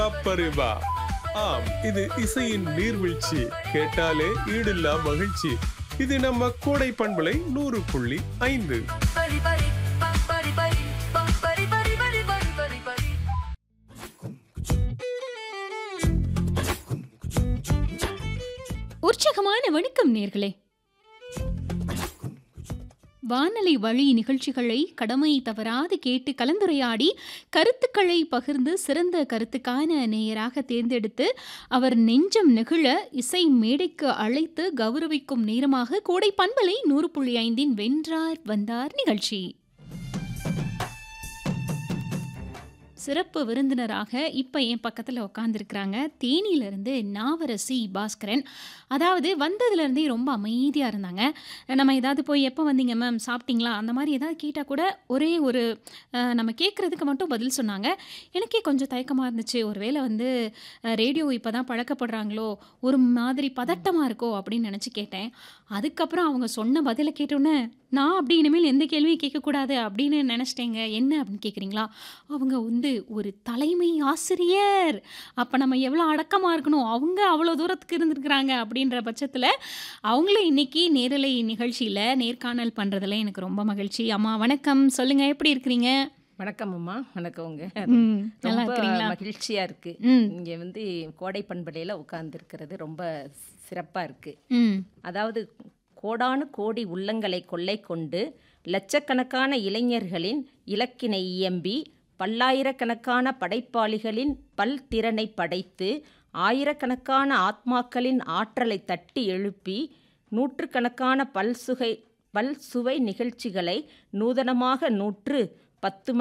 அப்பரிவா ஆம் இது இசையின் நீர்வீழ்ச்சி கேட்டாலே ஈடில்லா மகிழ்ச்சி இது நம்ம கோடை பண்பலை நூறு புள்ளி ஐந்து பரி பரி பரி பரி பரி பரி பரி பரி பரி பரி உற்சாகமான வணக்கம் நேர்களே வானொலி வழி நிகழ்ச்சிகளை கடமை தவறாது கேட்டு கலந்துரையாடி கருத்துக்களை பகிர்ந்து சிறந்த கருத்துக்கான நேயராக தேர்ந்தெடுத்து அவர் நெஞ்சம் நெகிழ இசை மேடைக்கு அழைத்து கௌரவிக்கும் நேரமாக கோடை பண்பலை நூறு புள்ளி ஐந்தின் வென்றார் வந்தார் நிகழ்ச்சி சிறப்பு விருந்தினராக இப்போ என் பக்கத்தில் உட்காந்துருக்குறாங்க தேனியிலிருந்து நாவரசி பாஸ்கரன் அதாவது வந்ததுலேருந்தே ரொம்ப அமைதியாக இருந்தாங்க நம்ம ஏதாவது போய் எப்போ வந்தீங்க மேம் சாப்பிட்டீங்களா அந்த மாதிரி ஏதாவது கேட்டால் கூட ஒரே ஒரு அஹ், நம்ம கேட்குறதுக்கு மட்டும் பதில் சொன்னாங்க எனக்கே கொஞ்சம் தயக்கமாக இருந்துச்சு ஒருவேளை வந்து அஹ், ரேடியோ இப்போ தான் பழக்கப்படுறாங்களோ ஒரு மாதிரி பதட்டமாக இருக்கோ அப்படின்னு நினச்சி கேட்டேன் அதுக்கப்புறம் அவங்க சொன்ன பதிலை கேட்டோன்னே நான் அப்படி இனிமேல் எந்த கேள்வியும் கேட்கக்கூடாது அப்படின்னு நினச்சிட்டேங்க என்ன அப்படின்னு கேட்குறீங்களா அவங்க வந்து ஒரு தலைமை ஆசிரியர் அப்போ நம்ம எவ்வளோ அடக்கமாக இருக்கணும் அவங்க அவ்வளோ தூரத்துக்கு இருந்திருக்கிறாங்க அப்படின்ற பட்சத்தில் அவங்கள இன்னைக்கு நேரலை நிகழ்ச்சியில் நேர்காணல் பண்ணுறதுல எனக்கு ரொம்ப மகிழ்ச்சி அம்மா வணக்கம் சொல்லுங்கள் எப்படி இருக்கிறீங்க வணக்கம் அம்மா வணக்கங்க ம் நல்லா ரொம்ப இருக்கிறீங்களா மகிழ்ச்சியா இருக்கு ம் இங்க வந்து கோடை பண்பலையில உட்கார்ந்துருக்கிறது ரொம்ப சிறப்பா இருக்கு ம் அதாவது கோடானு கோடி உள்ளங்களை கொள்ளை கொண்டு லட்சக்கணக்கான இளைஞர்களின் இலக்கினை இயம்பி பல்லாயிரக்கணக்கான படைப்பாளிகளின் பல்திறனை படைத்து ஆயிரக்கணக்கான ஆத்மாக்களின் ஆற்றலை தட்டி எழுப்பி நூற்றுக்கணக்கான பல்சுகை பல்சுவை நிகழ்ச்சிகளை நூதனமாக நூற்று பத்து மணி